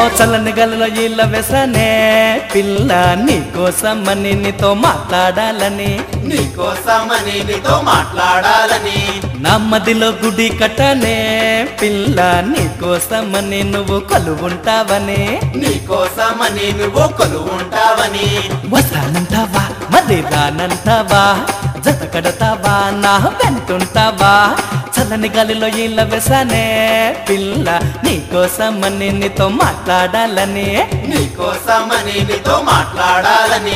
చల్లని గలలో ఇళ్ళ వెసనే పిల్ల నీకోసమని నీతో మాట్లాడాలని నీకోసమని నీతో మాట్లాడాలని నా మదిలో గుడి కట్టనే పిల్ల నీకోసమని నువ్వు కొలువుంటావని నీకోసమని నువ్వు కొలువుంటావని వస్తానంటావా మరి రానంటావా జత కడతావా నా వెంటుంటావా చల్లని గాలిలో ఇళ్ళ వెసనే పిల్ల నీకోసమని నీతో మాట్లాడాలని నీకోసమని నీతో మాట్లాడాలని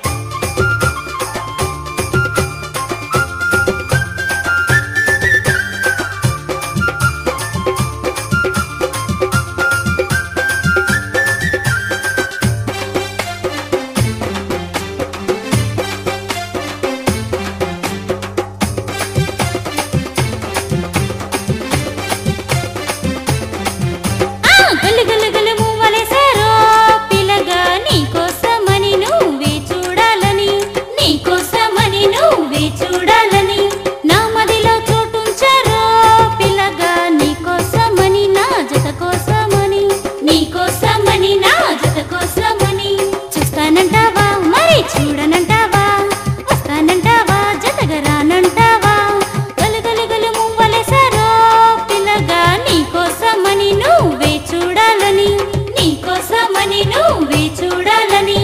ఆ గలు గలు గలు మువ్వలేశారో పిల్లగా నీకోసమని నువ్వే చూడాలని నీకోసమని నువ్వే చూడాలని నా మదిలో చోటుంచారో పిల్లగా నీకోసమని నా జత కోసమని నీకోసమని నా జత కోసమని చూస్తానంటావా మరి చూడనంటావా వస్తానంటావా జతగా రానంటావా గలు గలు గలు మువ్వలేశారో పిల్లగా నీకోసమని నువ్వే చూడాలని నీకోసమని నువ్వే చూడాలని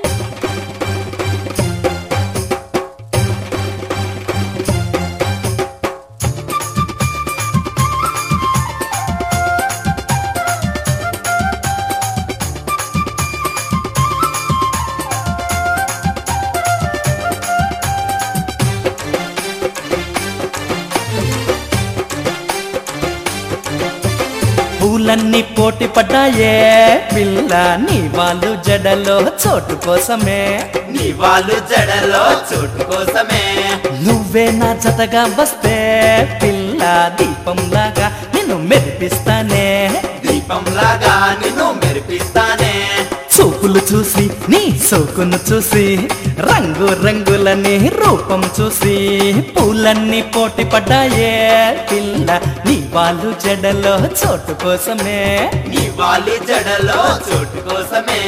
పూలన్నీ పోటీ పడ్డాయే పిల్ల నీ వాళ్ళు జడలో చోటు కోసమే నీ వాళ్ళు జడలో చోటు కోసమే నువ్వే నా జతగా వస్తే పిల్ల దీపంలాగా నిన్ను మెరిపిస్తానే దీపంలాగా నిన్ను మెరిపిస్తానే చూపులు చూసి నీ సోకును చూసి రంగు రంగులని రూపం చూసి పూలన్నీ పోటీ పడ్డాయే పిల్ల నీ వాళ్ళు జడలో చోటు కోసమే నీ వాళ్ళు జడలో చోటు కోసమే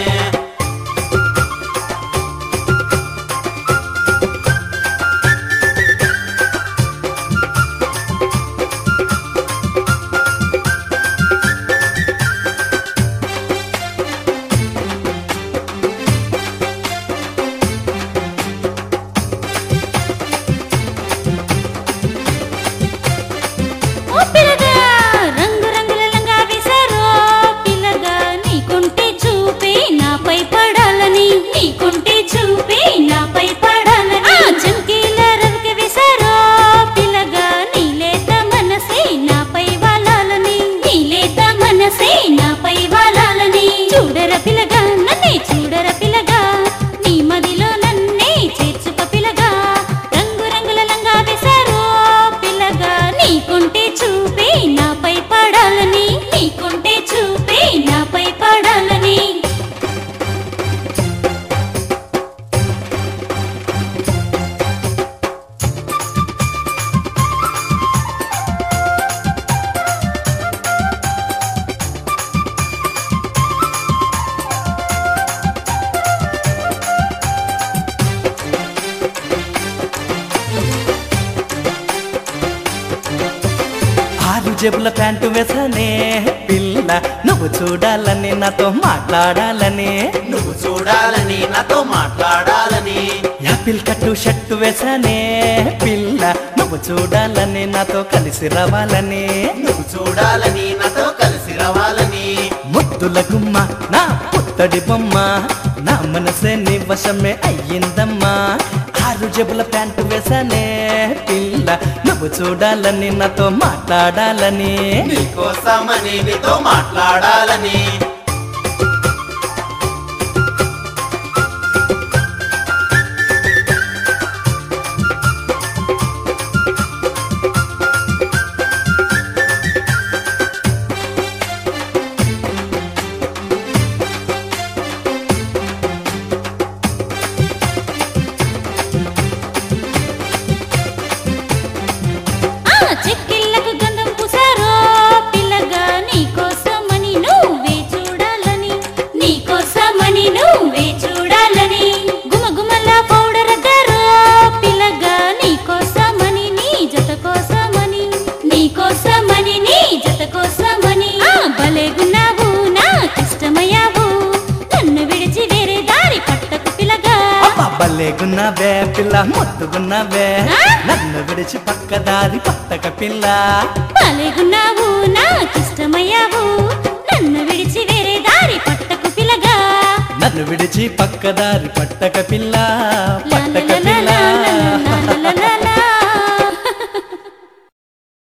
ఓ పిల్లగా రంగు రంగుల లంగా వేశారో పిల్లగా నీకుంటే చూపే నాపై పడాలని నీకుంటే చూపే నాపై పడాలని ఆ చంకీల రవిక వేశారో పిల్లగా నీలేత మనసే నాపై వాలాలని నీలేత మనసే నాపై వాలాలని చూడర పిల్లగా నన్నే చూడర పిల్లగా నీ మదిలో నన్నే చేర్చుక పిల్లగా రంగు రంగుల లంగా వేశారో పిల్లగా నీకుంటే చూపే నాపై పడాలని నీకుంటే చూపే నాపై పడాలని ఆరు జేబుల ప్యాంటు వేసనే పిల్ల నువ్వు చూడాలని నాతో మాట్లాడాలని నువ్వు చూడాలని నాతో మాట్లాడాలని యాపిల్ కట్టు షర్టు వేసనే పిల్ల నువ్వు చూడాలని నాతో కలిసి రావాలని నువ్వు చూడాలని నాతో కలిసి రావాలని ముద్దుల గుమ్మ నా పుత్తడి బొమ్మ నా మనసే నీ వశమే అయ్యిందమ్మా ఆరు జేబుల ప్యాంటు వేసనే పిల్ల నువ్వు చూడాలని నాతో మాట్లాడాలని నీకోసమని నీతో మాట్లాడాలని ఆ చెక్కిళ్ళకు గంధం పూసారో పిల్లగా నీకోసమని నువ్వే చూడాలని భలేగున్నావే పిల్ల ముద్దుగున్నావే ఆ? నన్ను విడిచి పక్కదారి పట్టక పిల్ల భలేగున్నావు నాకిష్టమయ్యావు నన్ను విడిచి వేరే దారి పట్టకు పిల్లగా నన్ను విడిచి పక్కదారి పట్టక పిల్ల